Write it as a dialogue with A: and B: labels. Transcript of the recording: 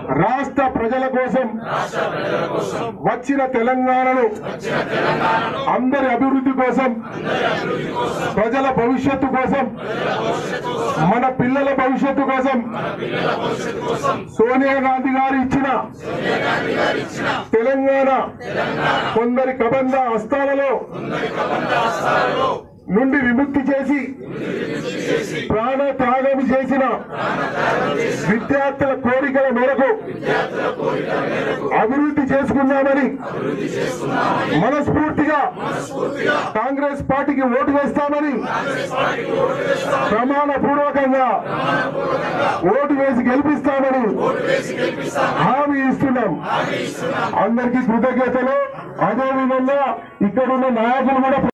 A: రాష్ట్ర ప్రజల కోసం వచ్చిన తెలంగాణను అందరి అభివృద్ధి కోసం ప్రజల భవిష్యత్తు కోసం మన పిల్లల భవిష్యత్తు కోసం సోనియా గాంధీ గారు ఇచ్చిన తెలంగాణ కొందరి కబంధ హస్తాలలో నుండి విముక్తి చేసి ప్రాణ త్యాగం చేసిన విద్యార్థుల కోరికల మేరకు అభివృద్ధి చేసుకుందామని మనస్ఫూర్తిగా కాంగ్రెస్ పార్టీకి ఓటు వేస్తామని ప్రమాణ పూర్వకంగా ఓటు వేసి గెలిపిస్తామని హామీ ఇస్తున్నాం అందరికీ కృతజ్ఞతలు అదేవిధంగా ఇక్కడున్న నాయకులు కూడా